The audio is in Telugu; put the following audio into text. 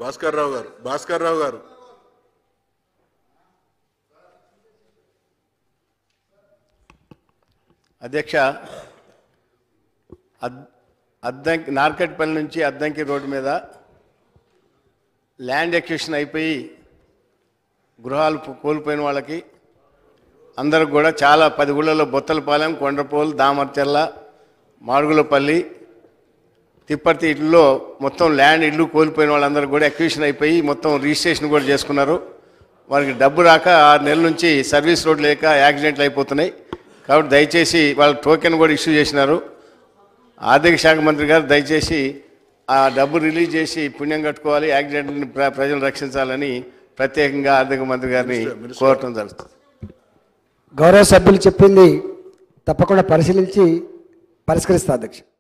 భాస్కర్ రావు గారు భాస్కర్ రావు గారు అధ్యక్ష అద్ అద్దంకి నార్కట్పల్లి నుంచి అద్దంకి రోడ్డు మీద ల్యాండ్ ఎక్విషన్ అయిపోయి గృహాలు పు- కోల్పోయిన వాళ్ళకి అందరికి కూడా చాలా పది ఊళ్ళలో బొత్తలపాలెం కొండపోలు దామర్చెల్ల మాడుగులపల్లి తిప్పర్తి ఇళ్ళలో మొత్తం ల్యాండ్ ఇల్లు కోల్పోయిన వాళ్ళందరూ కూడా ఎక్విషన్ అయిపోయి మొత్తం రిజిస్ట్రేషన్ కూడా చేసుకున్నారు వారికి డబ్బు రాక ఆరు నెలల నుంచి సర్వీస్ రోడ్ లేక యాక్సిడెంట్లు అయిపోతున్నాయి కాబట్టి దయచేసి వాళ్ళ టోకెన్ కూడా ఇష్యూ చేసినారు ఆర్థిక శాఖ మంత్రి గారు దయచేసి ఆ డబ్బు రిలీజ్ చేసి పుణ్యం కట్టుకోవాలి యాక్సిడెంట్ని ప్ర- ప్రజలు రక్షించాలని ప్రత్యేకంగా ఆర్థిక మంత్రి గారిని కోరటం జరుగుతుంది గౌరవ సభ్యులు చెప్పింది తప్పకుండా పరిశీలించి పరిష్కరిస్తా అధ్యక్ష